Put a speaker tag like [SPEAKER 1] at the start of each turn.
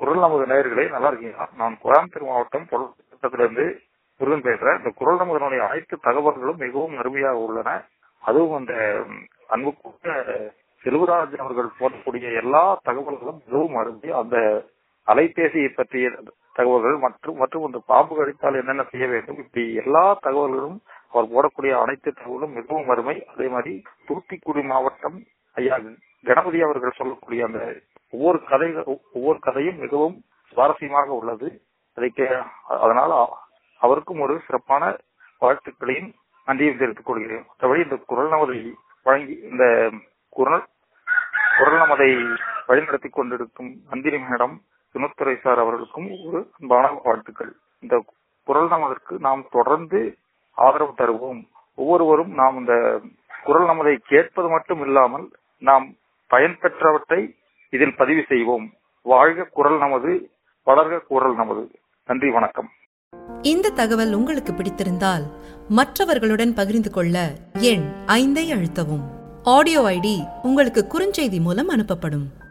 [SPEAKER 1] குரல் நமது நேயர்களே நல்லா இருக்கீங்களா நான் கோயம்புத்தூர் மாவட்டம் பொருளத்திலிருந்து முருகன் பேசுறேன் இந்த குரல் நமதனுடைய அனைத்து தகவல்களும் மிகவும் அருமையாக உள்ளன அதுவும் அந்த அன்புக்குரிய செல்வராஜ் அவர்கள் போடக்கூடிய எல்லா தகவல்களும் மிகவும் அருமை அந்த அலைபேசியை பற்றிய தகவல்கள் மற்றும் மற்றும் அந்த பாம்பு கடித்தால் என்னென்ன செய்ய வேண்டும் இப்படி எல்லா தகவல்களும் அவர் போடக்கூடிய அனைத்து தகவலும் மிகவும் அருமை அதே மாதிரி தூத்துக்குடி மாவட்டம் ஐயா கணபதி அவர்கள் சொல்லக்கூடிய அந்த ஒவ்வொரு கதை ஒவ்வொரு கதையும் மிகவும் சுவாரஸ்யமாக உள்ளது அதை அதனால அவருக்கும் ஒரு சிறப்பான வாழ்த்துக்களையும் நன்றியும் தெரிவித்துக் கொள்கிறேன் மற்றபடி இந்த குரல் நமதை வழங்கி இந்த குரல் குரல் நமதை வழிநடத்தி கொண்டிருக்கும் மந்திரி மேடம் சுனத்துறை சார் அவர்களுக்கும் ஒரு அன்பான வாழ்த்துக்கள் இந்த குரல் நமதற்கு நாம் தொடர்ந்து ஆதரவு தருவோம் ஒவ்வொருவரும் நாம் இந்த குரல் நமதை கேட்பது மட்டும் இல்லாமல் நாம் பயன்பெற்றவற்றை இதில் பதிவு செய்வோம் வாழ்க குரல் நமது வளர்க குரல் நமது நன்றி வணக்கம்
[SPEAKER 2] இந்த தகவல் உங்களுக்கு பிடித்திருந்தால் மற்றவர்களுடன் பகிர்ந்து கொள்ள எண் ஐந்தை அழுத்தவும் ஆடியோ ஐடி உங்களுக்கு குறுஞ்செய்தி மூலம் அனுப்பப்படும்